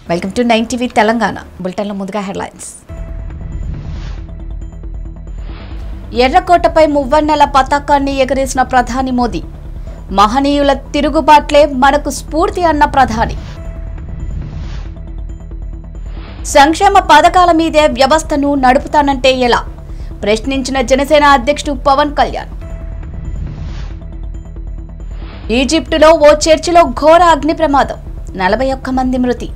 Welcome to nine TV Telangana బులెటిన్లో ముందుగా headlines ఎర్రకోటపై మువ్వన్నెల పతాకాన్ని ఎగరేసిన ప్రధాని మోదీ మహనీయుల తిరుగుబాట్లే మనకు స్ఫూర్తి అన్న ప్రధాని సంక్షేమ పథకాల మీదే వ్యవస్థను నడుపుతానంటే ఎలా ప్రశ్నించిన జనసేన అధ్యక్షుడు పవన్ కళ్యాణ్ ఈజిప్టులో ఓ చర్చిలో ఘోర అగ్ని ప్రమాదం నలభై ఒక్క మంది మృతి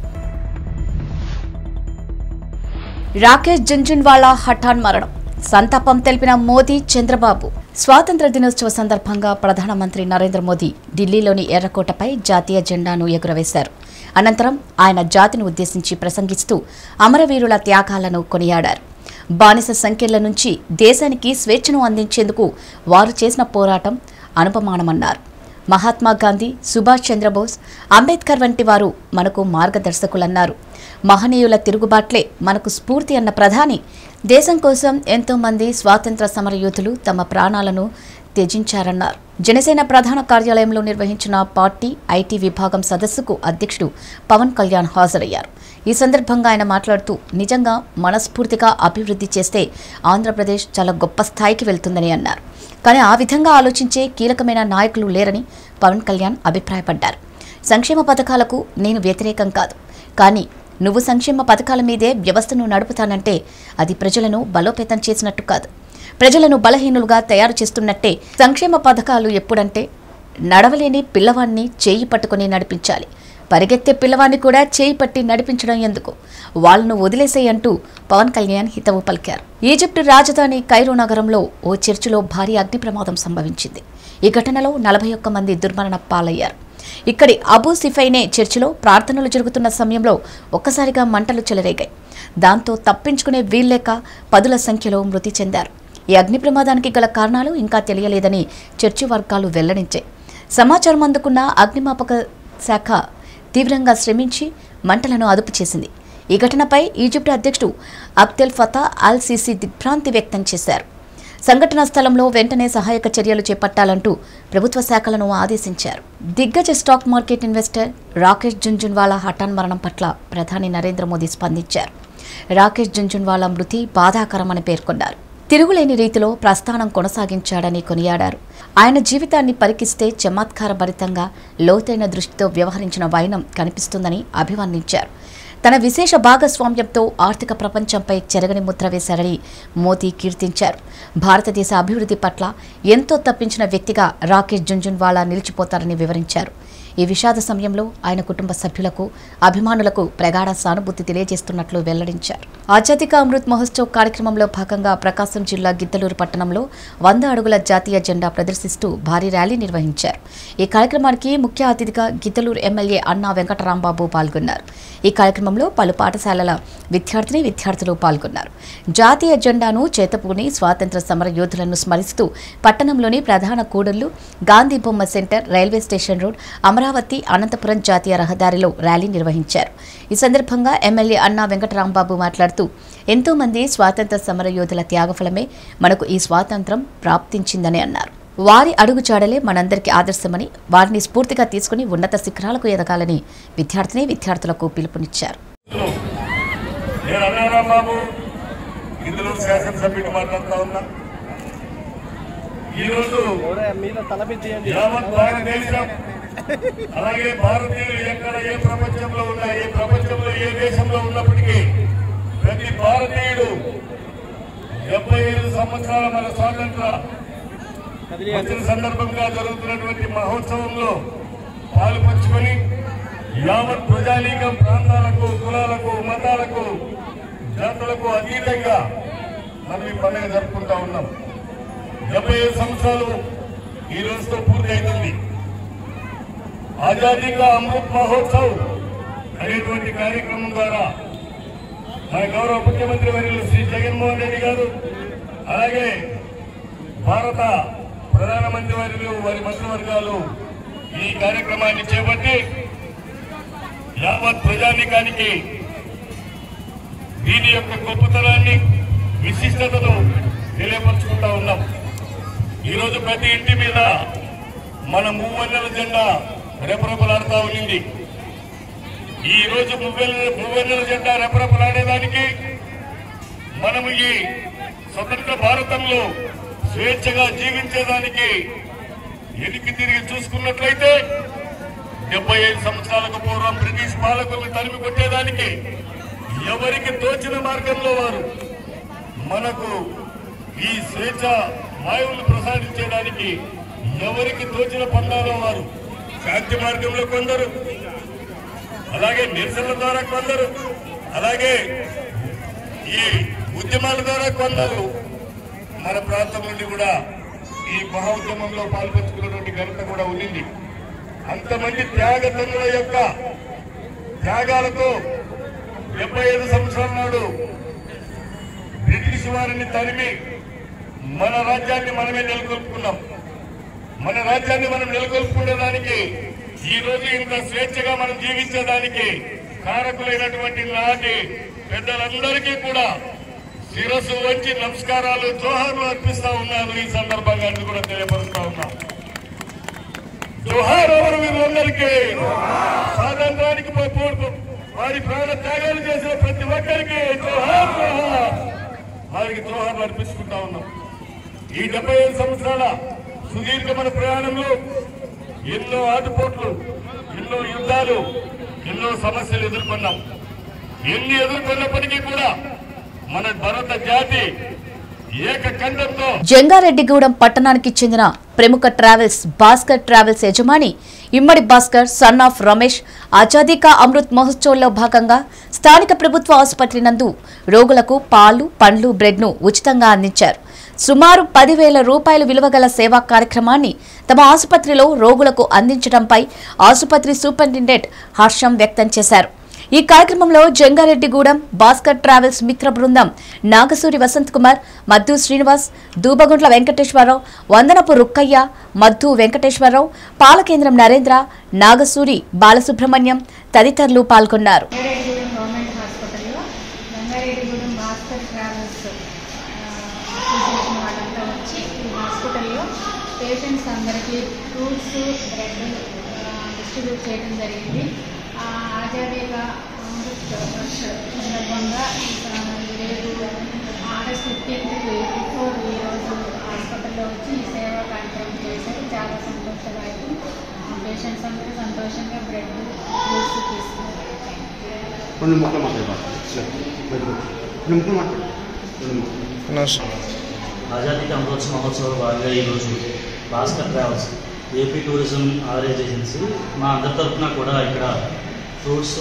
రాకేష్ జుంజున్వాలా హఠాన్ మరణం సంతాపం తెలిపిన మోదీ చంద్రబాబు స్వాతంత్ర దినోత్సవ సందర్భంగా ప్రధానమంత్రి నరేంద్ర మోదీ ఢిల్లీలోని ఎర్రకోటపై జాతీయ జెండాను ఎగురవేశారు అనంతరం ఆయన జాతిని ఉద్దేశించి ప్రసంగిస్తూ అమరవీరుల త్యాగాలను కొనియాడారు బానిస సంఖ్యల నుంచి దేశానికి స్వేచ్ఛను అందించేందుకు వారు చేసిన పోరాటం అనుపమానమన్నారు మహాత్మా గాంధీ సుభాష్ చంద్రబోస్ అంబేద్కర్ వంటి వారు మనకు మార్గదర్శకులన్నారు మహనీయుల తిరుగుబాట్లే మనకు స్ఫూర్తి అన్న ప్రధాని దేశం కోసం ఎంతో మంది స్వాతంత్ర సమరయోధులు తమ ప్రాణాలను త్యజించారన్నారు జనసేన ప్రధాన కార్యాలయంలో నిర్వహించిన పార్టీ ఐటీ విభాగం సదస్సుకు అధ్యక్షుడు పవన్ కళ్యాణ్ హాజరయ్యారు ఈ సందర్భంగా ఆయన మాట్లాడుతూ నిజంగా మనస్ఫూర్తిగా అభివృద్ధి చేస్తే ఆంధ్రప్రదేశ్ చాలా గొప్ప స్థాయికి వెళ్తుందని అన్నారు కానీ ఆ విధంగా ఆలోచించే కీలకమైన నాయకులు లేరని పవన్ కళ్యాణ్ అభిప్రాయపడ్డారు సంక్షేమ పథకాలకు నేను వ్యతిరేకం కాదు కానీ నువ్వు సంక్షేమ పథకాల మీదే వ్యవస్థను నడుపుతానంటే అది ప్రజలను బలోపేతం చేసినట్టు కాదు ప్రజలను బలహీనులుగా తయారు చేస్తున్నట్టే సంక్షేమ పథకాలు ఎప్పుడంటే నడవలేని పిల్లవాణ్ణి చేయి పట్టుకుని నడిపించాలి పరిగెత్తే పిల్లవాడిని కూడా చేయి పట్టి నడిపించడం ఎందుకు వాళ్ళను వదిలేసేయి అంటూ పవన్ కళ్యాణ్ హితవు పలికారు ఈజిప్టు రాజధాని కైరో నగరంలో ఓ చర్చిలో భారీ అగ్ని ప్రమాదం సంభవించింది ఈ ఘటనలో నలభై ఒక్క మంది దుర్మరణ పాలయ్యారు ఇక్కడి అబూ సిఫైనే చర్చిలో ప్రార్థనలు జరుగుతున్న సమయంలో ఒక్కసారిగా మంటలు చెలరేగాయి దాంతో తప్పించుకునే వీల్లేక పదుల సంఖ్యలో మృతి చెందారు ఈ అగ్ని ప్రమాదానికి గల కారణాలు ఇంకా తెలియలేదని చర్చి వర్గాలు వెల్లడించాయి సమాచారం అందుకున్న అగ్నిమాపక శాఖ తీవ్రంగా శ్రమించి మంటలను అదుపు చేసింది ఈ ఘటనపై ఈజిప్ట్ అధ్యక్షుడు అబ్దెల్ ఫతా అల్ సీసీ దిగ్భ్రాంతి వ్యక్తం చేశారు సంఘటనా స్థలంలో వెంటనే సహాయక చర్యలు చేపట్టాలంటూ ప్రభుత్వ శాఖలను ఆదేశించారు దిగ్గజ stock market investor Rakesh Jhunjhunwala హఠాన్ మరణం పట్ల ప్రధాని నరేంద్ర మోదీ స్పందించారు రాకేష్ జుంజున్వాలా మృతి బాధాకరమని పేర్కొన్నారు తిరుగులేని రీతిలో ప్రస్థానం కొనసాగించాడని కొనియాడారు ఆయన జీవితాన్ని పరికిస్తే చమత్కార భరితంగా లోతైన దృష్టితో వ్యవహరించిన వైనం కనిపిస్తుందని అభివర్ణించారు తన విశేష భాగస్వామ్యంతో ఆర్థిక ప్రపంచంపై చెరగని ముద్ర వేశారని మోదీ కీర్తించారు భారతదేశ అభివృద్ధి పట్ల ఎంతో తప్పించిన వ్యక్తిగా రాకేష్ జుంజున్వాలా నిలిచిపోతారని వివరించారు ఈ విషాద సమయంలో ఆయన కుటుంబ సభ్యులకు అభిమానులకు ప్రగాఢ సానుభూతి తెలియజేస్తున్నట్లు వెల్లడించారు ఆజాదిక అమృత్ మహోత్సవ్ కార్యక్రమంలో భాగంగా ప్రకాశం జిల్లా గిద్దలూరు పట్టణంలో వంద అడుగుల జాతీయ జెండా ప్రదర్శిస్తూ భారీ ర్యాలీ నిర్వహించారు ఈ కార్యక్రమానికి ముఖ్య అతిథిగా గిద్దలూరు ఎమ్మెల్యే అన్నా వెంకటరాంబాబు పాల్గొన్నారు ఈ కార్యక్రమంలో పలు పాఠశాలల విద్యార్థిని విద్యార్థులు పాల్గొన్నారు జాతీయ జెండాను చేతపూని స్వాతంత్ర సమర యోధులను స్మరిస్తూ పట్టణంలోని ప్రధాన కూడళ్లు గాంధీ బొమ్మ centre railway station road Amaravati Anantapuram జాతీయ రహదారిలో ర్యాలీ నిర్వహించారు ఈ సందర్భంగా ఎమ్మెల్యే అన్నా వెంకటరాంబాబు మాట్లాడుతూ ఎంతో మంది స్వాతంత్ర సమర యోధుల త్యాగఫలమే మనకు ఈ స్వాతంత్రం ప్రాప్తించిందని అన్నారు వారి అడుగుజాడలే మనందరికీ ఆదర్శమని వారిని స్ఫూర్తిగా తీసుకుని ఉన్నత శిఖరాలకు ఎదగాలని విద్యార్థిని విద్యార్థులకు పిలుపునిచ్చారు నేను అన్నారా బాబు ఇందులో శాసనసభ్యుడు మాట్లాడుతా ఉన్నా ఈరోజు మీద తలపెట్టి తీయండి యావత్ భారతదేశం అలాగే భారతీయులు ఎక్కడ ఏ ప్రపంచంలో ఉన్నా ఏ ప్రపంచంలో ఏ దేశంలో ఉన్నప్పటికీ ప్రతి భారతీయుడు డెబ్బై ఐదు సంవత్సరాల మన స్వాతంత్ర వచ్చిన సందర్భంగా జరుగుతున్నటువంటి మహోత్సవంలో పాలు పంచుకొని యావత్ ప్రజానీకం ప్రాంతాలకు కులాలకు మతాలకు జాతులకు అతీతంగా మనం ఈ పండుగ జరుపుకుంటా ఉన్నాం డెబ్బై ఐదు సంవత్సరాలు ఈ రోజుతో పూర్తి అవుతుంది ఆజాదీ కా అమృత్ మహోత్సవ్ అనేటువంటి కార్యక్రమం ద్వారా మన గౌరవ ముఖ్యమంత్రి వర్యులు శ్రీ జగన్మోహన్ రెడ్డి గారు అలాగే భారత ప్రధానమంత్రి వర్యులు వారి మంత్రివర్గాలు ఈ కార్యక్రమాన్ని చేపట్టి యావత్ ప్రజానీకానికి దీని యొక్క గొప్పతనాన్ని విశిష్టతను తెలియపరుచుకుంటా ఉన్నాం ఈరోజు ప్రతి ఇంటి మీద మన మూవన్నెల జెండా రెపరెపలాడుతూ ఉన్నింది ఈ రోజు మువ్వెన్నెల మువ్వెన్నెల జెండా రెపరెపలాడేదానికి మనము ఈ స్వతంత్ర భారతంలో స్వేచ్ఛగా జీవించేదానికి ఎనికి తిరిగి చూసుకున్నట్లయితే డెబ్బై ఐదు సంవత్సరాలకు పూర్వం బ్రిటిష్ పాలకుల్ని తరిమి కొట్టేదానికి ఎవరికి తోచిన మార్గంలో వారు మనకు ఈ స్వేచ్ఛ వాయువులు ప్రసాదించడానికి ఎవరికి తోచిన పందాలో వారు శాంతి మార్గంలో కొందరు అలాగే నిరసనల ద్వారా కొందరు అలాగే ఈ ఉద్యమాల ద్వారా కొందరు మన ప్రాంతం నుండి కూడా ఈ మహా ఉద్యమంలో పాల్పంచుకున్నటువంటి ఘనత కూడా ఉండింది అంతమంది త్యాగతనుల యొక్క త్యాగాలతో డెబ్బై ఐదు సంవత్సరాల నాడు బ్రిటిష్ వారిని తరిమి మన రాజ్యాన్ని మనమే నెలకొల్పుకున్నాం మన రాజ్యాన్ని మనం నెలకొల్పుకునేదానికి ఈ రోజు ఇంత స్వేచ్ఛగా మనం జీవించేదానికి కారకులైనటువంటి నాటి పెద్దలందరికీ కూడా శిరస్సు వంచి నమస్కారాలు జోహార్లు అర్పిస్తా ఉన్నాను ఈ సందర్భంగా అని కూడా తెలియపరుస్తా ఉన్నా జోహార్ ఎవరు వీళ్ళందరికీ స్వాతంత్రానికి పో- పో- వారి ప్రాణ త్యాగాలు చేసిన ప్రతి ఒక్కరికి జోహార్ జోహార్ వారికి జోహార్లు అర్పించుకుంటా ఉన్నాం ఈ డెబ్బై ఐదు సంవత్సరాల సుదీర్ఘమైన ప్రయాణంలో ఎన్నో ఆటుపోట్లు ఎన్నో యుద్ధాలు ఎన్నో సమస్యలు ఎదుర్కొన్నాం ఎన్ని ఎదుర్కొన్నప్పటికీ కూడా మన భరత జాతి ఏకకంఠంతో జంగారెడ్డిగూడెం పట్టణానికి చెందిన ప్రముఖ ట్రావెల్స్ భాస్కర్ ట్రావెల్స్ యజమాని ఇమ్మడి భాస్కర్ సన్ ఆఫ్ రమేష్ ఆజాదీ కా అమృత్ మహోత్సవ్లో భాగంగా స్థానిక ప్రభుత్వ ఆసుపత్రి నందు రోగులకు పాలు పండ్లు బ్రెడ్ను ఉచితంగా అందించారు సుమారు పదివేల రూపాయల విలువ గల సేవా కార్యక్రమాన్ని తమ ఆసుపత్రిలో రోగులకు అందించడంపై ఆసుపత్రి సూపరింటెండెంట్ హర్షం వ్యక్తం చేశారు ఈ కార్యక్రమంలో జంగారెడ్డిగూడెం భాస్కర్ ట్రావెల్స్ మిత్ర బృందం నాగసూరి వసంత్ కుమార్ మద్దు శ్రీనివాస్ దూబగుంట్ల వెంకటేశ్వరరావు వందనపు రుక్కయ్య మద్దు వెంకటేశ్వరరావు పాలకేంద్రం నరేంద్ర నాగసూరి బాలసుబ్రహ్మణ్యం తదితరులు పాల్గొన్నారు రంగారెడ్డిగూడెం గవర్నమెంట్ హాస్పిటల్లో రంగారెడ్డిగూడెం భాస్కర్ ట్రావెల్స్ అసోసియేషన్ వాళ్ళంతా వచ్చి ఈ హాస్పిటల్లో పేషెంట్స్ అందరికీ ఫ్రూట్స్ బ్రెడ్ డిస్ట్రిబ్యూట్ చేయడం జరిగింది ఆ, ఆజాదీగా అమృత్ వర్ష సందర్భంగా ఆ, రేపు ఆగస్ట్ ఫిఫ్టీన్త్ బిఫోర్ ఈరోజు హాస్పిటల్లో వచ్చి ఈ సేవా కార్యక్రమం చేశారు చాలా సంతోషదాయకం పేషెంట్స్ అందరూ సంతోషంగా బ్రెడ్ జ్యూస్ తీసుకున్నారు రెండు ముక్కలు మాట్లాడబారు రెండు ముక్కలు మాట్లాడు రెండు ముక్కలు ఆజాదీ కా అమృత్ మహోత్సవ్ భాగంగా ఈరోజు Bhaskar travels AP tourism organise agency మా అందరి తరఫున కూడా ఇక్కడ ఫ్రూట్స్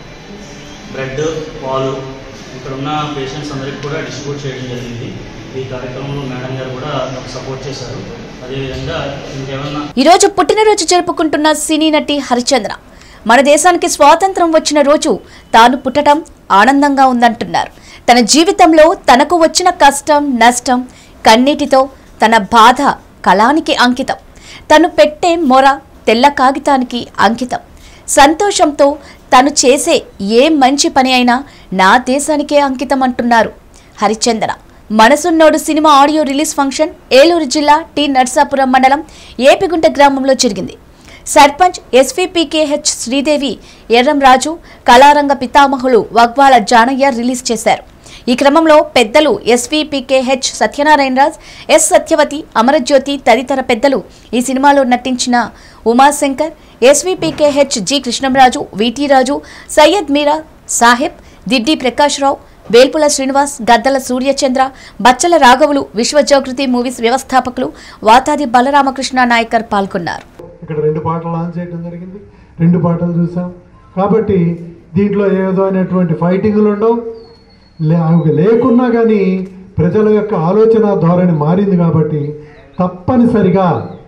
బ్రెడ్ పాలు ఇక్కడ ఉన్న పేషెంట్స్ అందరికి కూడా డిస్ట్రిబ్యూట్ చేయడం జరిగింది ఈ కార్యక్రమంలో మేడం గారు కూడా నాకు సపోర్ట్ చేశారు అదేవిధంగా ఇంకేమన్నా ఈరోజు పుట్టినరోజు జరుపుకుంటున్న సినీ నటి హరిచంద్ర మన దేశానికి స్వాతంత్రం వచ్చిన రోజు తాను పుట్టడం ఆనందంగా ఉందంటున్నారు తన జీవితంలో తనకు వచ్చిన కష్టం నష్టం కన్నీటితో తన బాధ కళానికి అంకితం తను పెట్టే మొర తెల్ల కాగితానికి అంకితం సంతోషంతో తను చేసే ఏ మంచి పని అయినా నా దేశానికే అంకితం అంటున్నారు Harichandra Manasunnodu cinema audio release function Eluru జిల్లా టి నర్సాపురం మండలం ఏపిగుంట గ్రామంలో జరిగింది సర్పంచ్ ఎస్వీపీకేహెచ్ శ్రీదేవి ఎర్రంరాజు కళారంగ పితామహులు వగ్వాల జానయ్య రిలీజ్ చేశారు ఈ క్రమంలో పెద్దలు ఎస్వీపీకేహెచ్ సత్యనారాయణరాజ్ ఎస్ సత్యవతి అమరజ్యోతి తదితర పెద్దలు ఈ సినిమాలో నటించిన Umashankar S V P K H G Krishnamraju V T Raju Syed Meera Saheb Diddi Prakashrao Velpula Srinivas Gaddala Suryachandra Bachala రాఘవులు విశ్వజాగృతి మూవీస్ వ్యవస్థాపకులు వాతాది బలరామకృష్ణ నాయకర్ పాల్గొన్నారు ఇక్కడ రెండు పాటలు లాంచ్ చేయడం జరిగింది రెండు పాటలు చూసాం కాబట్టి దీంట్లో ఏ విధమైనటువంటి ఫైటింగ్లు ఉండవు లే అవి లేకున్నా కానీ ప్రజల యొక్క ఆలోచన ధోరణి మారింది కాబట్టి తప్పనిసరిగా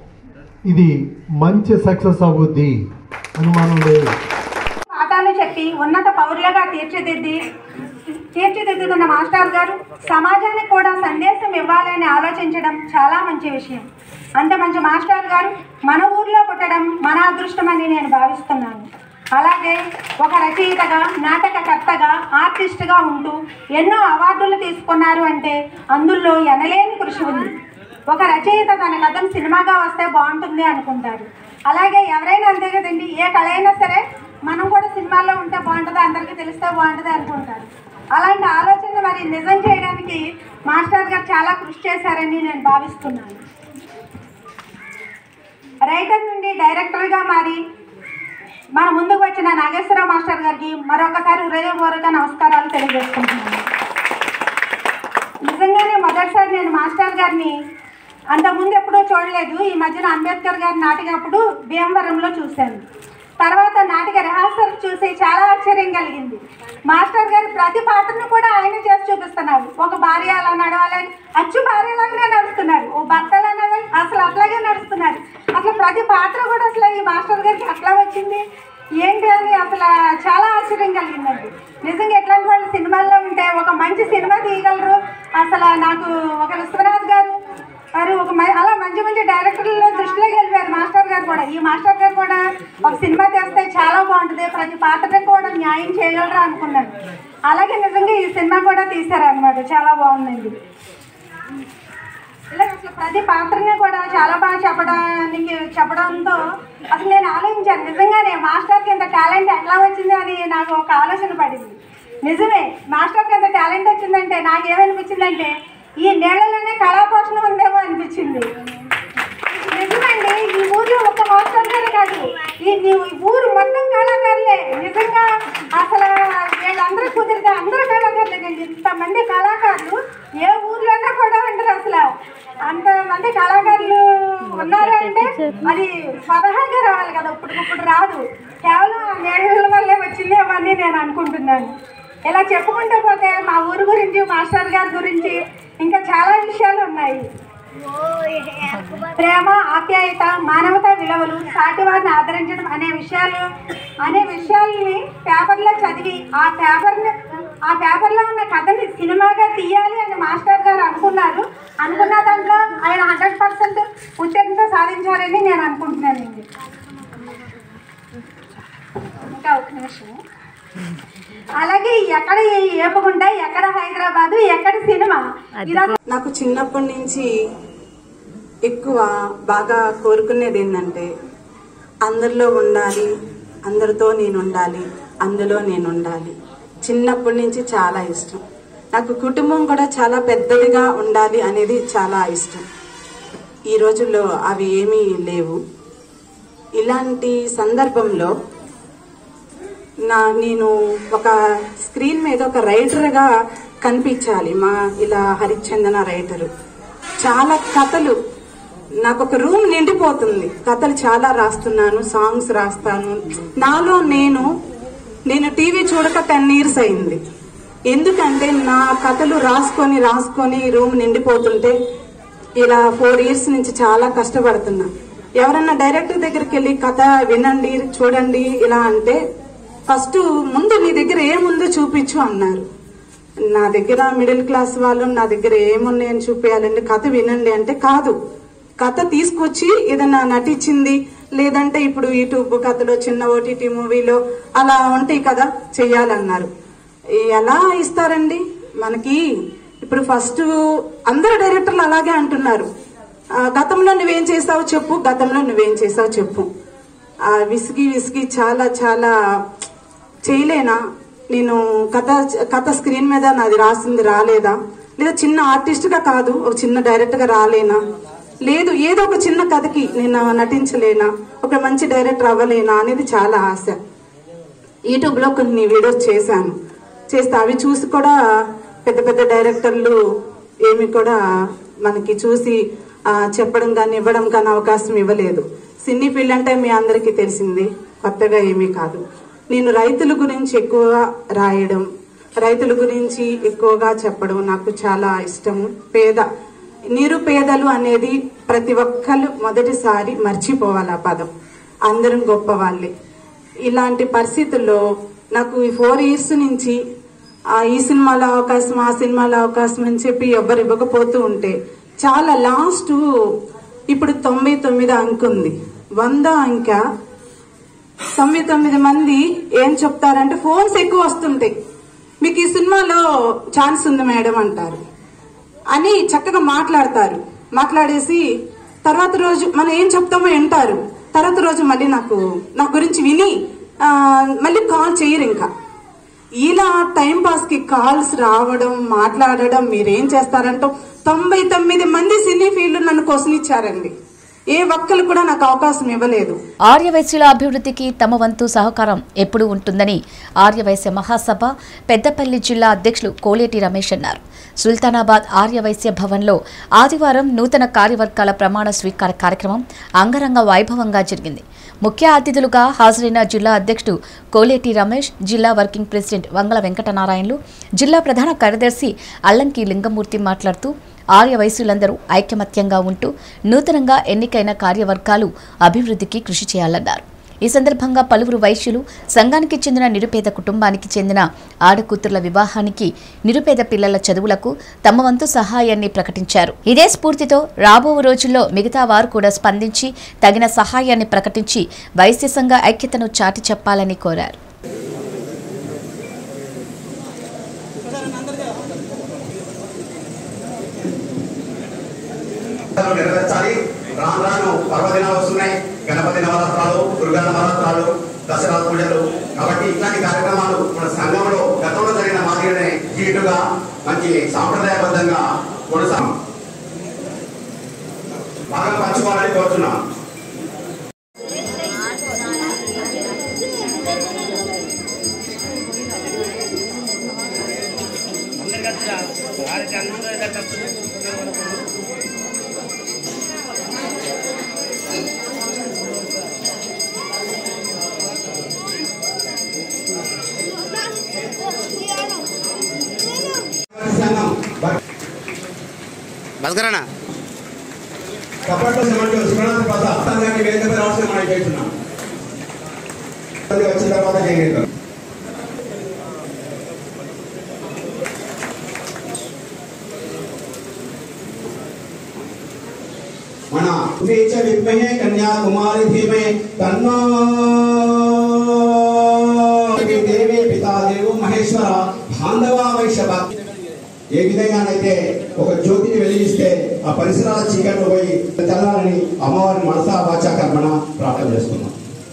ఇది మంచి సక్సెస్ అవుద్ది అనుమానం లేదు పాఠాలు చెప్పి ఉన్నత పౌరులుగా తీర్చిదిద్ది తీర్చిదిద్దుతున్న మాస్టర్ గారు సమాజానికి కూడా సందేశం ఇవ్వాలని ఆలోచించడం చాలా మంచి విషయం అంత మంచి మాస్టర్ గారు మన ఊర్లో పుట్టడం మన అదృష్టమని నేను భావిస్తున్నాను అలాగే ఒక రచయితగా నాటకకర్తగా ఆర్టిస్ట్గా ఉంటూ ఎన్నో అవార్డులు తీసుకున్నారు అంటే అందులో ఎనలేని కృషి ఉంది ఒక రచయిత తన కథం సినిమాగా వస్తే బాగుంటుంది అనుకుంటారు అలాగే ఎవరైనా అంతే కదండి ఏ కళ అయినా సరే మనం కూడా సినిమాల్లో ఉంటే బాగుంటుంది అందరికీ తెలిస్తే బాగుంటుంది అనుకుంటారు అలాంటి ఆలోచన మరి నిజం చేయడానికి మాస్టర్ గారు చాలా కృషి చేశారని నేను భావిస్తున్నాను రైటర్ నుండి డైరెక్టర్గా మారి మన ముందుకు వచ్చిన నాగేశ్వరరావు మాస్టర్ గారికి మరొకసారి హృదయపూర్వక నమస్కారాలు తెలియజేసుకుంటున్నాను నిజంగానే మొదటిసారి నేను మాస్టర్ గారిని అంతకుముందు ఎప్పుడూ చూడలేదు ఈ మధ్యన అంబేద్కర్ గారి నాటికప్పుడు భీమవరంలో చూశాను తర్వాత నాటిక రిహార్సల్ చూసి చాలా ఆశ్చర్యం కలిగింది మాస్టర్ గారు ప్రతి పాత్రను కూడా ఆయన చేసి చూపిస్తున్నారు ఒక భార్య అలా నడవాలని అచ్చు భార్యలాగానే నడుస్తున్నారు ఓ భర్తలా నడవాలి అసలు అట్లాగే నడుస్తున్నారు అసలు ప్రతి పాత్ర కూడా అసలు ఈ మాస్టర్ గారికి అట్లా వచ్చింది ఏంటి అని అసలు చాలా ఆశ్చర్యం కలిగిందండి నిజంగా ఎట్లాంటి వాళ్ళు సినిమాల్లో ఉంటే ఒక మంచి సినిమా తీయగలరు అసలు నాకు ఒక విశ్వనాథ్ గారు వారు ఒక మ- అలా మంచి మంచి డైరెక్టర్ల దృష్టిలోకి వెళ్ళిపోయారు మాస్టర్ గారు కూడా ఈ మాస్టర్ గారు కూడా ఒక సినిమా చేస్తే చాలా బాగుంటుంది ప్రతి పాత్రకు కూడా న్యాయం చేయగలరు అనుకున్నాను అలాగే నిజంగా ఈ సినిమా కూడా తీశారు అనమాట చాలా బాగుందండి ఇలా అసలు ప్రతి పాత్రని కూడా చాలా బాగా చెప్పడానికి చెప్పడంతో అసలు నేను ఆలోచించాను నిజంగానే మాస్టర్కి ఇంత టాలెంట్ ఎట్లా వచ్చింది అని నాకు ఒక ఆలోచన పడింది నిజమే మాస్టర్కి ఎంత టాలెంట్ వచ్చిందంటే నాకేమనిపించిందంటే ఈ నీళ్ళలోనే కళాపోషణ ఉందేమో అనిపించింది నిజమండి ఈ ఊర్లో ఒక మాస్టర్ గారు కాదు ఈ ఈ ఊరు మొత్తం కళాకారులే నిజంగా అసలు వీళ్ళందరూ కుదిరితే అందరూ కళాకారులేనండి ఇంతమంది కళాకారులు ఏ ఊర్లోనే కూడా ఉండరు అసలు అంతమంది కళాకారులు ఉన్నారు అంటే అది స్వతహాగా రావాలి కదా ఇప్పటికిప్పుడు రాదు కేవలం ఆ నేళ్ళ వల్లే వచ్చింది అని నేను అనుకుంటున్నాను ఇలా చెప్పుకుంటూ పోతే మా ఊరు గురించి మాస్టర్ గారి గురించి ఇంకా చాలా విషయాలు ఉన్నాయి ప్రేమ ఆప్యాయత మానవతా విలువలు సాటి వారిని ఆదరించడం అనే విషయాలు అనే విషయాల్ని పేపర్లో చదివి ఆ పేపర్ని ఆ పేపర్లో ఉన్న కథని సినిమాగా తీయాలి అని మాస్టర్ గారు అనుకున్నారు అనుకున్న దాంట్లో ఆయన హండ్రెడ్ పర్సెంట్ ఉత్తీర్ణత సాధించారని నేను అనుకుంటున్నానండి ఇంకా ఒక నిమిషం అలాగే ఎక్కడ ఏపగుంట ఎక్కడ హైదరాబాదు ఎక్కడ సినిమా ఇలా నాకు చిన్నప్పటి నుంచి ఎక్కువ బాగా కోరుకునేది ఏంటంటే అందరిలో ఉండాలి అందరితో నేను ఉండాలి అందులో నేను ఉండాలి చిన్నప్పటి నుంచి చాలా ఇష్టం నాకు కుటుంబం కూడా చాలా పెద్దదిగా ఉండాలి అనేది చాలా ఇష్టం ఈ రోజుల్లో అవి ఏమీ లేవు ఇలాంటి సందర్భంలో నా నేను ఒక స్క్రీన్ మీద ఒక రైటర్గా కనిపించాలి మా ఇలా హరిచందన రైటరు చాలా కథలు నాకు ఒక రూమ్ నిండిపోతుంది కథలు చాలా రాస్తున్నాను సాంగ్స్ రాస్తాను నాలో నేను నేను టీవీ చూడక టెన్ ఇయర్స్ అయింది ఎందుకంటే నా కథలు రాసుకొని రాసుకొని రూమ్ నిండిపోతుంటే ఇలా ఫోర్ ఇయర్స్ నుంచి చాలా కష్టపడుతున్నా ఎవరన్నా డైరెక్టర్ దగ్గరికి వెళ్ళి కథ వినండి చూడండి ఇలా అంటే ఫస్ట్ ముందు నీ దగ్గర ఏముందో చూపించు అన్నారు నా దగ్గర మిడిల్ క్లాస్ వాళ్ళు నా దగ్గర ఏమున్నాయని చూపించాలండి కథ వినండి అంటే కాదు కథ తీసుకొచ్చి ఏదైనా నటించింది లేదంటే ఇప్పుడు యూట్యూబ్ కథలో చిన్న ఓటీటీ మూవీలో అలా ఉంటాయి కదా చెయ్యాలన్నారు ఎలా ఇస్తారండి మనకి ఇప్పుడు ఫస్ట్ అందరు డైరెక్టర్లు అలాగే అంటున్నారు ఆ, గతంలో నువ్వేం చేసావు చెప్పు గతంలో నువ్వేం చేసావు చెప్పు ఆ విసిగి విసిగి చాలా చాలా చేయలేనా నేను కథ కథ స్క్రీన్ మీద నాది రాసింది రాలేదా లేదా చిన్న ఆర్టిస్ట్ గా కాదు ఒక చిన్న డైరెక్టర్ గా రాలేనా లేదు ఏదో ఒక చిన్న కథకి నేను నటించలేనా ఒక మంచి డైరెక్టర్ అవ్వలేనా అనేది చాలా ఆశ యూట్యూబ్ లో కొన్ని వీడియోస్ చేశాను చేస్తే అవి చూసి కూడా పెద్ద పెద్ద డైరెక్టర్లు ఏమి కూడా మనకి చూసి ఆ, చెప్పడం కానీ ఇవ్వడం కానీ అవకాశం ఇవ్వలేదు సినీ ఫీల్డ్ అంటే మీ అందరికీ తెలిసింది కొత్తగా ఏమీ కాదు నేను రైతుల గురించి ఎక్కువగా రాయడం రైతుల గురించి ఎక్కువగా చెప్పడం నాకు చాలా ఇష్టము పేద నిరుపేదలు అనేది ప్రతి ఒక్కరు మొదటిసారి మర్చిపోవాలి ఆ పదం అందరం గొప్ప వాళ్ళే ఇలాంటి పరిస్థితుల్లో నాకు ఈ ఫోర్ ఇయర్స్ నుంచి ఆ ఈ సినిమాలో అవకాశం ఆ సినిమాలో అవకాశం అని చెప్పి ఎవరు ఇవ్వకపోతూ ఉంటే చాలా లాస్ట్ ఇప్పుడు తొంభై తొమ్మిది అంక ఉంది వంద అంక తొంభై తొమ్మిది మంది ఏం చెప్తారంటే ఫోన్స్ ఎక్కువ వస్తుంటాయి మీకు ఈ సినిమాలో ఛాన్స్ ఉంది మేడం అంటారు అని చక్కగా మాట్లాడతారు మాట్లాడేసి తర్వాత రోజు మనం ఏం చెప్తామో వింటారు తర్వాత రోజు మళ్ళీ నాకు నా గురించి విని ఆ, మళ్ళీ కాల్ చేయరు ఇంకా ఇలా టైం పాస్ కి కాల్స్ రావడం మాట్లాడడం మీరేం చేస్తారంటో తొంభై తొమ్మిది మంది సినీ ఫీల్డ్ నన్ను క్వశ్చన్ ఇచ్చారండి ఏ ఒక్కరు కూడా నాకు అవకాశం ఇవ్వలేదు ఆర్యవైశ్యుల అభివృద్ధికి తమ వంతు సహకారం ఎప్పుడూ ఉంటుందని ఆర్యవైశ్య మహాసభ పెద్దపల్లి జిల్లా అధ్యక్షులు కోలేటి రమేష్ అన్నారు సుల్తానాబాద్ ఆర్యవైశ్య భవన్లో ఆదివారం నూతన కార్యవర్గాల ప్రమాణ స్వీకార కార్యక్రమం అంగరంగ వైభవంగా జరిగింది ముఖ్య అతిథులుగా హాజరైన జిల్లా అధ్యక్షుడు కోలేటి రమేష్ జిల్లా వర్కింగ్ ప్రెసిడెంట్ వంగల వెంకటనారాయణలు జిల్లా ప్రధాన కార్యదర్శి అల్లంకి లింగమూర్తి మాట్లాడుతూ ఆర్య వయస్సులందరూ ఐకమత్యంగా ఉంటూ నూతనంగా ఎన్నికైన కార్యవర్గాలు అభివృద్ధికి కృషి చేయాలన్నారు ఈ సందర్భంగా పలువురు వైశ్యులు సంఘానికి చెందిన నిరుపేద కుటుంబానికి చెందిన ఆడకూతుర్ల వివాహానికి నిరుపేద పిల్లల చదువులకు తమ వంతు సహాయాన్ని ప్రకటించారు ఇదే స్ఫూర్తితో రాబో రోజుల్లో మిగతా వారు కూడా స్పందించి తగిన సహాయాన్ని ప్రకటించి వైశ్య సంఘ ఐక్యతను చాటి చెప్పాలని కోరారు నెరవేర్చాలి రాను రాను పర్వదినాలు వస్తున్నాయి గణపతి నవరాత్రాలు దుర్గా నవరాత్రాలు దసరా పూజలు కాబట్టి ఇట్లాంటి కార్యక్రమాలు మన సంఘంలో గతంలో జరిగిన మాదిరిగానే జీటుగా మంచి సాంప్రదాయబద్ధంగా కొనసాగం బాగా పంచుకోవాలని కోరుతున్నాం సంఘం బస్కరనా కప్పట్లో సిమెంట్ సుగణాథ ప్రసాద్ సంఘానికి వేదికపై రావాల్సిన మనం చేస్తున్నాం అది వచ్చిన తర్వాత చేయగలుగుతాం మన ఉదయించ విద్మహే కన్యాకుమారి ధీమే తన్నో దేవే పితా దేవు మహేశ్వర బాంధవ వైషభ ఏ విధంగానైతే ఒక జ్యోతిని వెలిగిస్తే ఆ పరిసరాల చీకట్లు పోయి తెల్లాలని అమ్మవారిని మనసా వాచా కర్మణ ప్రార్థన చేసుకున్నాం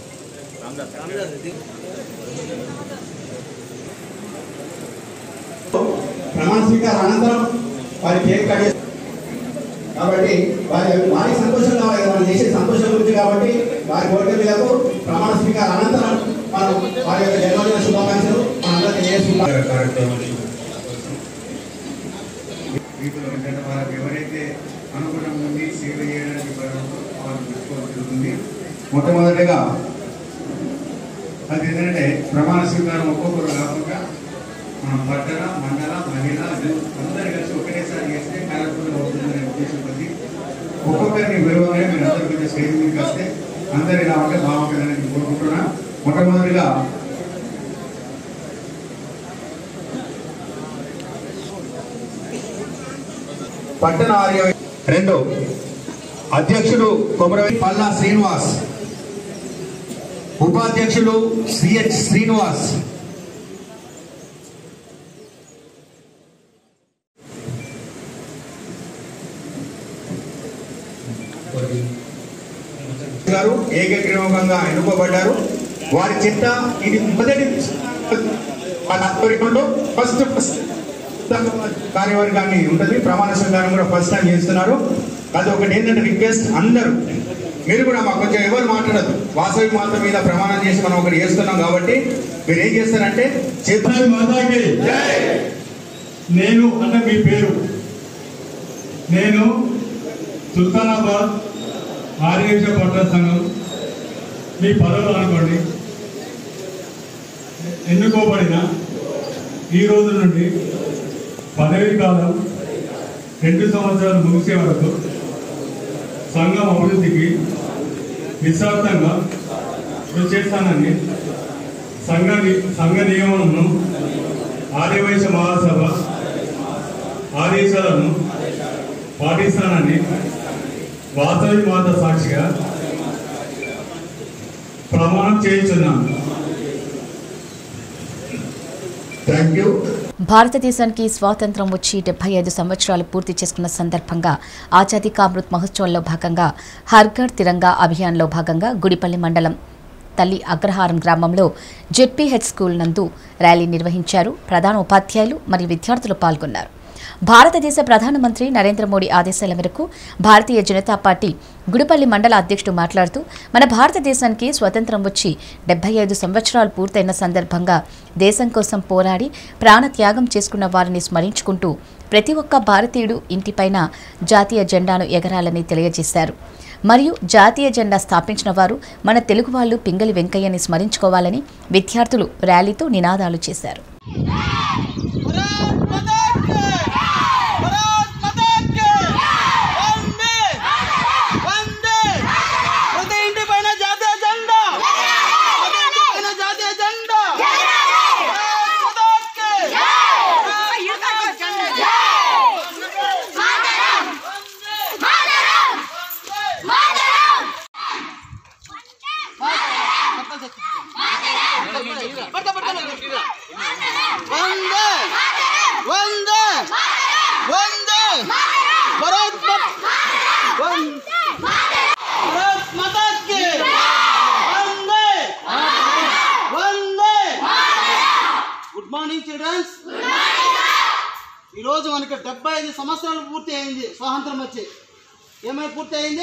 ప్రమాణ స్వీకార అనంతరం వారి కేక్ కట్ చేస్తారు. కాబట్టి వారి వారి సంతోషం కావాలి కదా మనం చేసే సంతోషం గురించి కాబట్టి వారి కోరిక మేరకు ప్రమాణ స్వీకార అనంతరం మనం వారి యొక్క జన్మదిన శుభాకాంక్షలు మనందరూ తెలియజేస్తున్నాం వీటిలో ఏంటంటే వాళ్ళకి ఎవరైతే అనుగుణం ఉంది సేవ చేయడానికి బలమో వాళ్ళు చూసుకోవాల్సి ఉంటుంది మొట్టమొదటిగా అది ఏంటంటే ప్రమాణ స్వీకారం ఒక్కొక్కరు కాకుండా మనం పట్టణ మండల మహిళ అందరు కలిసి ఒకటేసారి చేస్తే కలర్ఫుల్ అవుతుందనే ఉద్దేశం కొద్ది ఒక్కొక్కరిని విలువగానే మీరు అందరు కొంచెం స్టేజ్ మీదకి వస్తే అందరు ఇలా ఉంటే బాగుంటుందని నేను కోరుకుంటున్నా మొట్టమొదటిగా పట్టణ ఆర్య రెండు అధ్యక్షుడు కొమరవి పల్లా శ్రీనివాస్ ఉపాధ్యక్షుడు సిహెచ్ శ్రీనివాస్ గారు ఏకగ్రీవంగా ఎన్నుకోబడ్డారు వారి చిత్త ఇది మొదటి వాళ్ళ ఆధ్వర్యంలో ఫస్ట్ ఫస్ట్ కార్యవర్గాన్ని ఉంటుంది ప్రమాణ స్వీకారం కూడా ఫస్ట్ టైం చేస్తున్నారు అది ఒకటి ఏంటంటే రిక్వెస్ట్ అందరూ మీరు కూడా మాకు కొంచెం ఎవరు మాట్లాడదు వాసవి మాత మీద ప్రమాణం చేసి మనం ఒకటి చేస్తున్నాం కాబట్టి మీరు ఏం చేస్తారంటే చేతులు మాతాకి నేను అన్న మీ పేరు నేను సుల్తానాబాద్ ఆర్యవేశ పట్టణ సంఘం మీ పదవులు అనుకోండి ఎన్నుకోబడిన ఈ రోజు నుండి పదవీ కాలం రెండు సంవత్సరాలు ముగిసే వరకు సంఘం అభివృద్ధికి నిస్వార్థంగా కృషి చేస్తానని సంఘ ని- సంఘ నియమలను ఆర్యవైశ్య మహాసభ ఆదేశాలను పాటిస్తానని వాసవి మాత సాక్షిగా ప్రమాణం చేయించున్నాను థ్యాంక్ యూ భారతదేశానికి స్వాతంత్రం వచ్చి డెబ్బై ఐదు సంవత్సరాలు పూర్తి చేసుకున్న సందర్భంగా ఆజాదీ కా అమృత్ మహోత్సవంలో భాగంగా హర్ఘర్ తిరంగా అభియాన్లో భాగంగా గుడిపల్లి మండలం తల్లి అగ్రహారం గ్రామంలో జెడ్పీహెచ్ స్కూల్ నందు ర్యాలీ నిర్వహించారు ప్రధాన ఉపాధ్యాయులు మరియు విద్యార్థులు పాల్గొన్నారు భారతదేశ ప్రధానమంత్రి నరేంద్ర మోడీ ఆదేశాల మేరకు భారతీయ జనతా పార్టీ గుడిపల్లి మండల అధ్యక్షుడు మాట్లాడుతూ మన భారతదేశానికి స్వతంత్రం వచ్చి డెబ్బై ఐదు సంవత్సరాలు పూర్తయిన సందర్భంగా దేశం కోసం పోరాడి ప్రాణత్యాగం చేసుకున్న వారిని స్మరించుకుంటూ ప్రతి ఒక్క భారతీయుడు ఇంటిపైన జాతీయ జెండాను ఎగరాలని తెలియజేశారు మరియు జాతీయ జెండా స్థాపించిన వారు మన తెలుగు వాళ్ళు పింగళి వెంకయ్యని స్మరించుకోవాలని విద్యార్థులు ర్యాలీతో నినాదాలు చేశారు ప్రతి ఇంటి పైన జాతీయ జెండా ప్రతి ఇంటి పైన జాతీయ జెండా వందే వందే వందే భారత్ మాత- వందే భారత్ మాతా కీ వందే వందే గుడ్ మార్నింగ్ చిల్డ్రన్స్ ఈరోజు మనకి డెబ్బై ఐదు సంవత్సరాలు పూర్తి అయింది స్వాతంత్రం వచ్చి ఏమై పూర్తి అయింది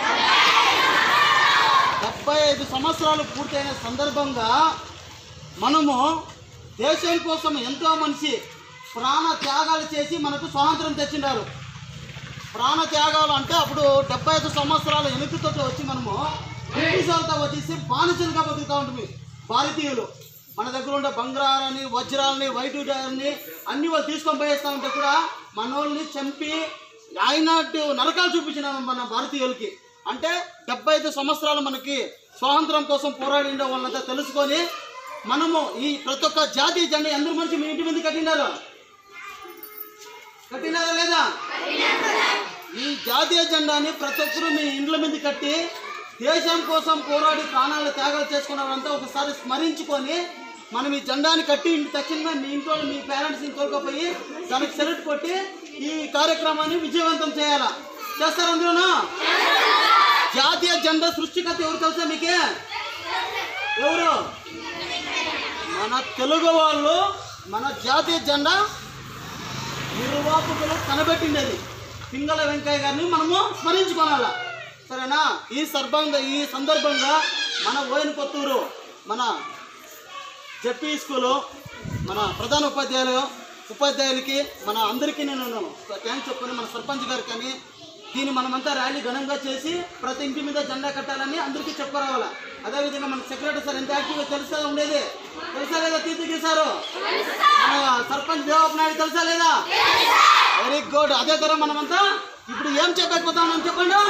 డెబ్బై ఐదు సంవత్సరాలు పూర్తయిన సందర్భంగా మనము దేశం కోసం ఎంతో మనిషి ప్రాణ త్యాగాలు చేసి మనకు స్వాతంత్రం తెచ్చిండారు ప్రాణ త్యాగాలు అంటే అప్పుడు డెబ్బై ఐదు సంవత్సరాల వెనుకతో వచ్చి మనము బ్రిటిష్ వాళ్ళతో వచ్చేసి బానిసలుగా బతుకుతూ ఉంటుంది భారతీయులు మన దగ్గర ఉండే బంగారాన్ని వజ్రాలని వైడూర్యాలని అన్ని వాళ్ళు తీసుకొని పోయేస్తా ఉంటే కూడా మన వాళ్ళని చంపి ఆయనట్టు నరకాలు చూపించినారు మన భారతీయులకి అంటే డెబ్బై ఐదు సంవత్సరాలు మనకి స్వాతంత్రం కోసం పోరాడిన వాళ్ళంతా తెలుసుకొని మనము ఈ ప్రతి ఒక్క జాతీయ జెండా అందరి మనిషి మీ ఇంటి మీద కట్టినారు కట్టినారా లేదా ఈ జాతీయ జెండాని ప్రతి ఒక్కరూ మీ ఇండ్ల మీద కట్టి దేశం కోసం పోరాడి ప్రాణాలు త్యాగాలు చేసుకున్నారంతా ఒకసారి స్మరించుకొని మనం ఈ జెండాని కట్టి ఇంటి తక్షణమే మీ ఇంట్లో మీ పేరెంట్స్ని తోలుకపోయి దానికి సెలెక్ట్ కొట్టి ఈ కార్యక్రమాన్ని విజయవంతం చేయాలా చేస్తారు అందులోనా జాతీయ జెండా సృష్టికర్త ఎవరు తెలుసా మీకే ఎవరు మన తెలుగు వాళ్ళు మన జాతీయ జెండా నిర్వాహకులు కనబెట్టిండేది పింగళ వెంకయ్య గారిని మనము స్మరించుకోవాలా సరేనా ఈ సందర్భంగా ఈ సందర్భంగా మన ఓయన్ కొత్తూరు మన జెపీ స్కూలు మన ప్రధాన ఉపాధ్యాయులు ఉపాధ్యాయులకి మన అందరికీ నేను థ్యాంక్స్ చెప్పుకొని మన సర్పంచ్ గారికి కానీ దీన్ని మనమంతా ర్యాలీ ఘనంగా చేసి ప్రతి ఇంటి మీద జెండా కట్టాలని అందరికీ చెప్పుకోరావాలా అదేవిధంగా మన సెక్రటరీ సార్ ఎంత యాక్టివ్గా తెలుసా ఉండేది తెలుసా లేదా తీర్చి గీశారు మన సర్పంచ్ దేవప్ప నాయుడు తెలుసా లేదా వెరీ గుడ్ అదే తరం మనమంతా ఇప్పుడు ఏం చెప్పకపోతాం మనం చెప్పండి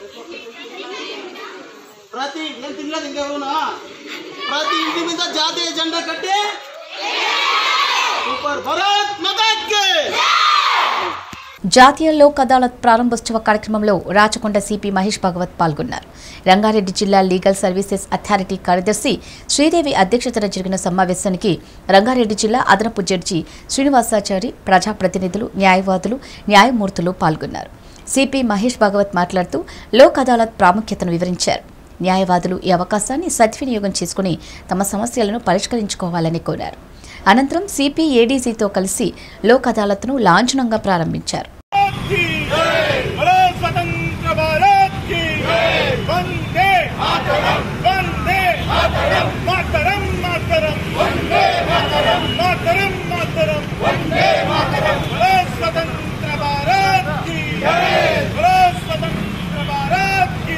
ప్రతి ఏం తినలేదు ఇంకెవరునా ప్రతి ఇంటి మీద జాతీయ జెండా కట్టి సూపర్ భరత్ మతాకి జాతీయ లోక్ అదాలత్ ప్రారంభోత్సవ కార్యక్రమంలో రాచకొండ సిపి మహేష్ భగవత్ పాల్గొన్నారు రంగారెడ్డి జిల్లా లీగల్ సర్వీసెస్ అథారిటీ కార్యదర్శి శ్రీదేవి అధ్యక్షతన జరిగిన సమావేశానికి రంగారెడ్డి జిల్లా అదనపు జడ్జి శ్రీనివాసాచారి ప్రజాప్రతినిధులు న్యాయవాదులు న్యాయమూర్తులు పాల్గొన్నారు సిపి మహేష్ భగవత్ మాట్లాడుతూ లోక్ అదాలత్ ప్రాముఖ్యతను వివరించారు న్యాయవాదులు ఈ అవకాశాన్ని సద్వినియోగం చేసుకుని తమ సమస్యలను పరిష్కరించుకోవాలని కోరారు అనంతరం సిపి ఏడీసీతో కలిసి లోక్ అదాలత్ను లాంఛనంగా ప్రారంభించారు बोलो स्वतंत्र भारत की वंदे मातरम वंदे मातरम मातरम मातरम वंदे मातरम मातरम मातरम वंदे मातरम बोलो स्वतंत्र भारत की बोलो स्वतंत्र भारत की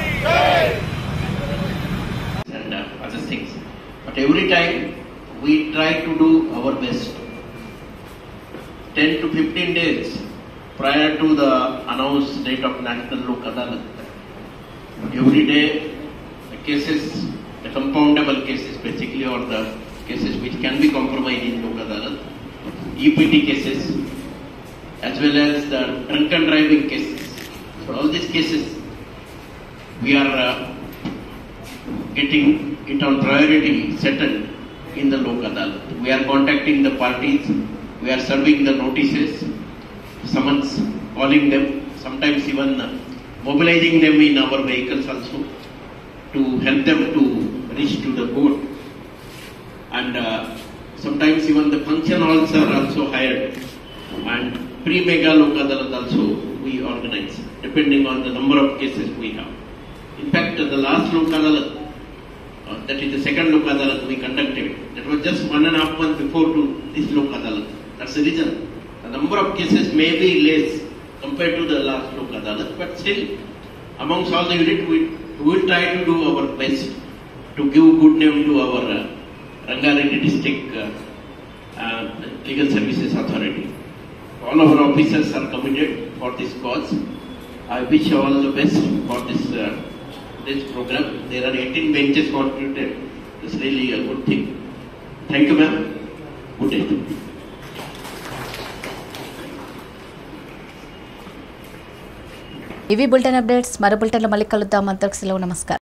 and uh, other things. But every time we try to do our best. 10 to 15 days prior to the announced date of National Lok Adalat, every day the cases, the compoundable cases basically or the cases which can be compromised in Lok Adalat, EPT cases, as well as the drunken driving cases. So all these cases we are uh, getting it on priority settled in the Lok Adalat. We are contacting the parties, we are serving the notices, summons, calling them, sometimes even uh, mobilizing them in our vehicles also to help them to reach to the court and uh, sometimes even the function halls are also hired and pre-mega Lokadalat also we organize depending on the number of cases we have. In fact, the last Lokadalat, uh, that is the second Lokadalat we conducted, that was just one and a half month before to this Lokadalat. That's the reason. The number of cases may be less compared to the last Lokadalat, but still amongst all the unit we, we will try to do our best to give good name to our uh, Rangareddy district uh, uh, legal services authority. All our officers are committed for this cause. I wish you all the best for this uh, this program. There are 18 benches contributed. It's really a good thing. Thank you, ma'am. Good day. ఇవి bulletin updates మరో బులెటిన్లో మళ్ళీ కలుద్దాం అంతకు సెలవు నమస్కారం